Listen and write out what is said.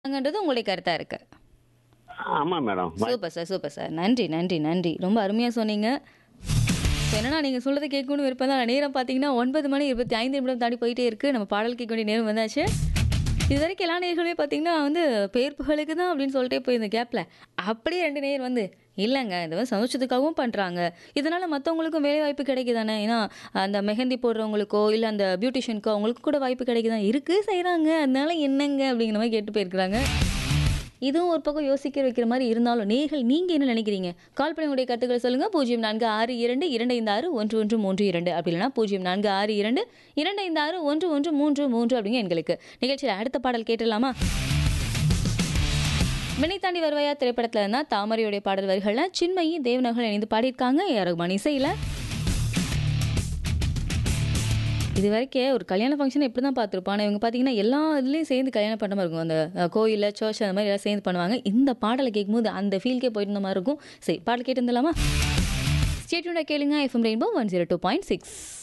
ங்கிறது உங்களுடைய கருத்தா இருக்கு. ஆமா மேடம். வாய் சூப்பர் சார், சூப்பர் சார். நன்றி, நன்றி, நன்றி. ரொம்ப அருமையா சொன்னீங்க. இப்ப என்னன்னா, நீங்க சொல்றத கேட்கணும்னு விருப்பம் தான். நேரம் பார்த்தீங்கன்னா, 9 மணி 25 நிமிடம் தாண்டி போயிட்டே இருக்கு. நம்ம பாடல் கேட்க வேண்டிய நேரம் வந்தாச்சு. இதுவரைக்கும் எல்லா நேயர்களுமே பார்த்தீங்கன்னா வந்து, பேர் புகழுக்கு தான் அப்படின்னு சொல்லிட்டே போய் இந்த கேப்ல, அப்படியே 2 நேயர் வந்து, இல்லங்க இது வந்து சந்தோஷத்துக்காகவும் பண்றாங்க. இதனால மத்தவங்களுக்கும் வேலை வாய்ப்பு கிடைக்குது தானே. ஏன்னா, அந்த மெஹந்தி போடுறவங்களுக்கோ, இல்ல அந்த பியூட்டிஷியனுக்கோ அவங்களுக்கு கூட வாய்ப்பு கிடைக்குது தான். இருக்கு செய்றாங்க. அதனால என்னங்க அப்படிங்கிற மாரி கேட்டு போயிருக்கிறாங்க. இதுவும் ஒரு பக்கம் யோசிக்க வைக்கிற மாரி இருந்தாலும், நேயர்கள் நீங்க என்ன நினைக்கிறீங்க? கால் பண்ணி உங்களுடைய கருத்துக்கள சொல்லுங்க. 0462 256 1132 அப்படி இல்லன்னா 0462 256 1133 அப்படிங்க எண்களுக்கு. நிகழ்ச்சியில அடுத்த பாடல் கேட்டுடலாமா? வினை தாண்டி வருவாயா திரைப்படத்துல இருந்தா தாமரையுடைய பாடல் வரிகள்ல சின்மயி, தேவநகல் இணைந்து பாடியிருக்காங்க. ஏ ஆர் ரகுமான் இசையில. இதுவரைக்கும் ஒரு கல்யாண ஃபங்ஷன் இப்படி தான் பார்த்துருப்போம். ஆனா இவங்க பார்த்தீங்கன்னா, எல்லா இதுலயும் சேர்ந்து கல்யாணம் பண்ண மாரி இருக்கும். அந்த அ கோயில்ல, சர்ச் அந்த மாரி எல்லாம் சேர்ந்து பண்ணுவாங்க. இந்த பாடல கேட்கும்போது அந்த ஃபீல்க்கே போயிருந்த மாரி இருக்கும். சரி பாடல் கேட்டு வந்துடலாமா? ஸ்டே டியூன்டா கேளுங்க. FM rainbow 102.6